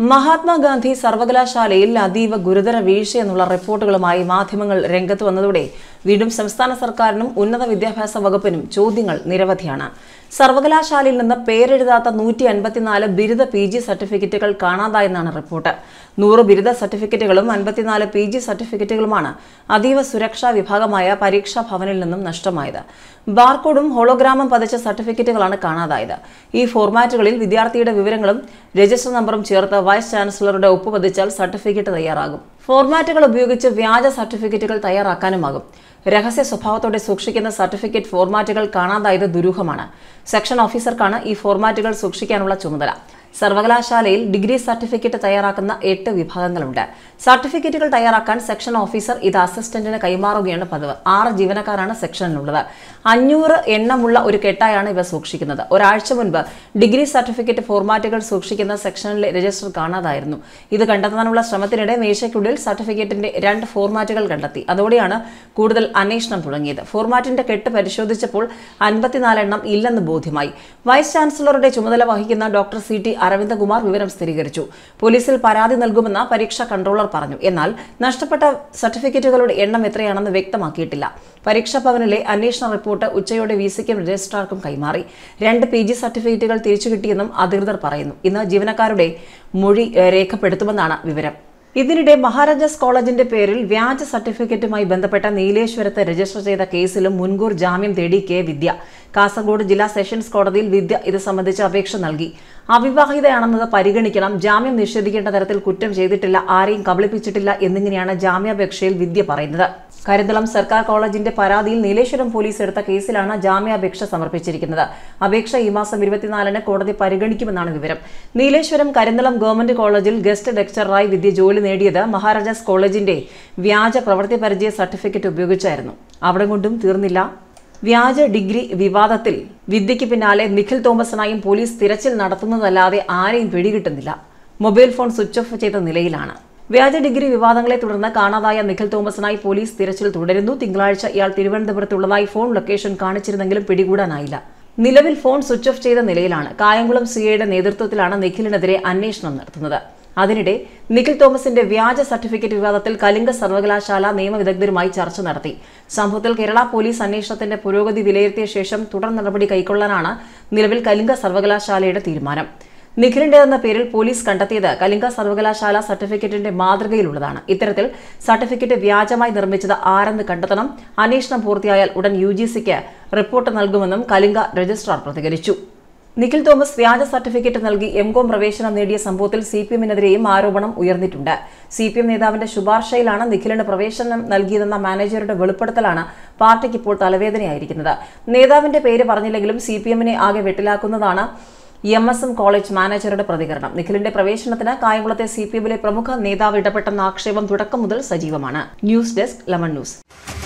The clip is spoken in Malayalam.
മഹാത്മാഗാന്ധി സർവകലാശാലയിൽ അതീവ ഗുരുതര വീഴ്ചയെന്നുള്ള റിപ്പോർട്ടുകളുമായി മാധ്യമങ്ങൾ രംഗത്ത് വന്നതോടെ വീണ്ടും സംസ്ഥാന സർക്കാരിനും ഉന്നത വിദ്യാഭ്യാസ വകുപ്പിനും ചോദ്യങ്ങൾ നിരവധിയാണ് സർവകലാശാലയിൽ നിന്ന് പേരെഴുതാത്ത നൂറ്റി അൻപത്തിനാല് ബിരുദ പി ജി സർട്ടിഫിക്കറ്റുകൾ കാണാതായെന്നാണ് റിപ്പോർട്ട് നൂറ് ബിരുദ സർട്ടിഫിക്കറ്റുകളും അൻപത്തിനാല് പി ജി സർട്ടിഫിക്കറ്റുകളുമാണ് അതീവ സുരക്ഷാ വിഭാഗമായ പരീക്ഷാ ഭവനിൽ നിന്നും നഷ്ടമായത് ബാർകോഡും ഹോളോഗ്രാമും പതിച്ച സർട്ടിഫിക്കറ്റുകളാണ് കാണാതായത് ഈ ഫോർമാറ്റുകളിൽ വിദ്യാർത്ഥിയുടെ വിവരങ്ങളും രജിസ്റ്റർ നമ്പറും ചേർത്ത് വൈസ് ചാൻസലറുടെ ഒപ്പ് പതിച്ചാൽ സർട്ടിഫിക്കറ്റ് തയ്യാറാകും ഫോർമാറ്റുകൾ ഉപയോഗിച്ച് വ്യാജ സർട്ടിഫിക്കറ്റുകൾ തയ്യാറാക്കാനുമാകും രഹസ്യ സ്വഭാവത്തോടെ സൂക്ഷിക്കുന്ന സർട്ടിഫിക്കറ്റ് ഫോർമാറ്റുകൾ കാണാതായത് ദുരൂഹമാണ് സെക്ഷൻ ഓഫീസർക്കാണ് ഈ ഫോർമാറ്റുകൾ സൂക്ഷിക്കാനുള്ള ചുമതല സർവകലാശാലയിൽ ഡിഗ്രി സർട്ടിഫിക്കറ്റ് തയ്യാറാക്കുന്ന എട്ട് വിഭാഗങ്ങളുണ്ട് സർട്ടിഫിക്കറ്റുകൾ തയ്യാറാക്കാൻ സെക്ഷൻ ഓഫീസർ ഇത് അസിസ്റ്റന്റിന് കൈമാറുകയാണ് പതിവ് ആറ് ജീവനക്കാരാണ് സെക്ഷനിലുള്ളത് അഞ്ഞൂറ് എണ്ണമുള്ള ഒരു കെട്ടായാണ് ഇവ സൂക്ഷിക്കുന്നത് ഒരാഴ്ച മുൻപ് ഡിഗ്രി സർട്ടിഫിക്കറ്റ് ഫോർമാറ്റുകൾ സൂക്ഷിക്കുന്ന സെക്ഷനിലെ രജിസ്റ്റർ കാണാതായിരുന്നു ഇത് കണ്ടെത്താനുള്ള ശ്രമത്തിനിടെ മേശയ്ക്കുള്ളിൽ സർട്ടിഫിക്കറ്റിന്റെ രണ്ട് ഫോർമാറ്റുകൾ കണ്ടെത്തി അതോടെയാണ് കൂടുതൽ അന്വേഷണം തുടങ്ങിയത് ഫോർമാറ്റിന്റെ കെട്ട് പരിശോധിച്ചപ്പോൾ അൻപത്തിനാല് എണ്ണം ഇല്ലെന്ന് ബോധ്യമായി വൈസ് ചാൻസലറുടെ ചുമതല വഹിക്കുന്ന ഡോക്ടർ സി ടി അരവിന്ദകുമാർ വിവരം സ്ഥിരീകരിച്ചു പോലീസിൽ പരാതി നൽകുമെന്ന് പരീക്ഷാ കൺട്രോളർ പറഞ്ഞു എന്നാൽ നഷ്ടപ്പെട്ട സർട്ടിഫിക്കറ്റുകളുടെ എണ്ണം എത്രയാണെന്ന് വ്യക്തമാക്കിയിട്ടില്ല പരീക്ഷാ ഭവനിലെ അന്വേഷണ റിപ്പോർട്ട് ഉച്ചയോടെ വി സിക്കും രജിസ്ട്രാർക്കും കൈമാറി രണ്ട് പി ജി സർട്ടിഫിക്കറ്റുകൾ തിരിച്ചു കിട്ടിയെന്നും അധികൃതർ പറയുന്നു ഇന്ന് ജീവനക്കാരുടെ മൊഴി ഏഹ്, രേഖപ്പെടുത്തുമെന്നാണ് വിവരം ഇതിനിടെ മഹാരാജാസ് കോളേജിന്റെ പേരിൽ വ്യാജ സർട്ടിഫിക്കറ്റുമായി ബന്ധപ്പെട്ട നീലേശ്വരത്ത് രജിസ്റ്റർ ചെയ്ത കേസിലും മുൻകൂർ ജാമ്യം തേടി കെ വിദ്യ കാസർഗോഡ് ജില്ലാ സെഷൻസ് കോടതിയിൽ വിദ്യ ഇത് സംബന്ധിച്ച് അപേക്ഷ നൽകി അവിവാഹിതയാണെന്നത് പരിഗണിക്കണം ജാമ്യം നിഷേധിക്കേണ്ട തരത്തിൽ കുറ്റം ചെയ്തിട്ടില്ല ആരെയും കബളിപ്പിച്ചിട്ടില്ല എന്നിങ്ങനെയാണ് ജാമ്യാപേക്ഷയിൽ വിദ്യ പറയുന്നത് കരിന്തളം സർക്കാർ കോളേജിന്റെ പരാതിയിൽ നീലേശ്വരം പോലീസ് എടുത്ത കേസിലാണ് ജാമ്യാപേക്ഷ സമർപ്പിച്ചിരിക്കുന്നത് അപേക്ഷ ഈ മാസം ഇരുപത്തിനാലിന് കോടതി പരിഗണിക്കുമെന്നാണ് വിവരം നീലേശ്വരം കരിന്തളം ഗവൺമെന്റ് കോളേജിൽ ഗസ്റ്റ് ലെക്ചററായി വിദ്യ ജോലി നേടിയത് മഹാരാജാസ് കോളേജിന്റെ വ്യാജ പ്രവൃത്തി പരിചയ സർട്ടിഫിക്കറ്റ് ഉപയോഗിച്ചായിരുന്നു അവിടെ കൊണ്ടും തീർന്നില്ല വ്യാജ ഡിഗ്രി വിവാദത്തിൽ വിദ്യയ്ക്ക് പിന്നാലെ നിഖിൽ തോമസിനായും പോലീസ് തിരച്ചിൽ നടത്തുന്നതല്ലാതെ ആരെയും പിടികിട്ടുന്നില്ല മൊബൈൽ ഫോൺ സ്വിച്ച് ഓഫ് ചെയ്ത നിലയിലാണ് വ്യാജ ഡിഗ്രി വിവാദങ്ങളെ തുടർന്ന് കാണാതായ നിഖിൽ തോമസിനായി പോലീസ് തിരച്ചിൽ തുടരുന്നു തിങ്കളാഴ്ച ഇയാൾ തിരുവനന്തപുരത്തുള്ളതായി ഫോൺ ലൊക്കേഷൻ കാണിച്ചിരുന്നെങ്കിലും പിടികൂടാനായില്ല നിലവിൽ ഫോൺ സ്വിച്ച് ഓഫ് ചെയ്ത നിലയിലാണ് കായംകുളം സിഐയുടെ നേതൃത്വത്തിലാണ് നിഖിലിനെതിരെ അന്വേഷണം നടത്തുന്നത് അതിനിടെ നിഖിൽ തോമസിന്റെ വ്യാജ സർട്ടിഫിക്കറ്റ് വിവാദത്തിൽ കലിംഗ സർവകലാശാല നിയമവിദഗ്ധരുമായി ചർച്ച നടത്തി സംഭവത്തിൽ കേരള പോലീസ് അന്വേഷണത്തിന്റെ പുരോഗതി വിലയിരുത്തിയ ശേഷം തുടർ നടപടി കൈക്കൊള്ളാനാണ് നിലവിൽ കലിംഗ സർവകലാശാലയുടെ തീരുമാനം നിഖിലിന്റേതെന്ന പേരിൽ പോലീസ് കണ്ടെത്തിയത് കലിംഗ സർവകലാശാല സർട്ടിഫിക്കറ്റിന്റെ മാതൃകയിലുള്ളതാണ് ഇത്തരത്തിൽ സർട്ടിഫിക്കറ്റ് വ്യാജമായി നിർമ്മിച്ചത് ആരെന്ന് കണ്ടെത്തണം അന്വേഷണം പൂർത്തിയായാൽ ഉടൻ യു ജി സിക്ക് റിപ്പോർട്ട് നൽകുമെന്നും കലിംഗ രജിസ്ട്രാർ പ്രതികരിച്ചു നിഖിൽ തോമസ് വ്യാജ സർട്ടിഫിക്കറ്റ് നൽകി എംകോം പ്രവേശനം നേടിയ സംഭവത്തിൽ സി പി എമ്മിനെതിരെയും ആരോപണം ഉയർന്നിട്ടുണ്ട് സി പി എം നേതാവിന്റെ ശുപാർശയിലാണ് നിഖിലിന് പ്രവേശനം നൽകിയതെന്ന മാനേജറുടെ വെളിപ്പെടുത്തലാണ് പാർട്ടിക്ക് ഇപ്പോൾ തലവേദനയായിരിക്കുന്നത് നേതാവിന്റെ പേര് പറഞ്ഞില്ലെങ്കിലും സി പി എമ്മിനെ ആകെ വെട്ടിലാക്കുന്നതാണ് എം എസ് എം കോളേജ് മാനേജറുടെ പ്രതികരണം നിഖിലിന്റെ പ്രവേശനത്തിന് കായംകുളത്തെ സി പി എമ്മിലെ പ്രമുഖ നേതാവ് ഇടപെട്ടെന്ന ആക്ഷേപം തുടക്കം മുതൽ സജീവമാണ് ന്യൂസ് ഡെസ്ക് ലെമൺ ന്യൂസ്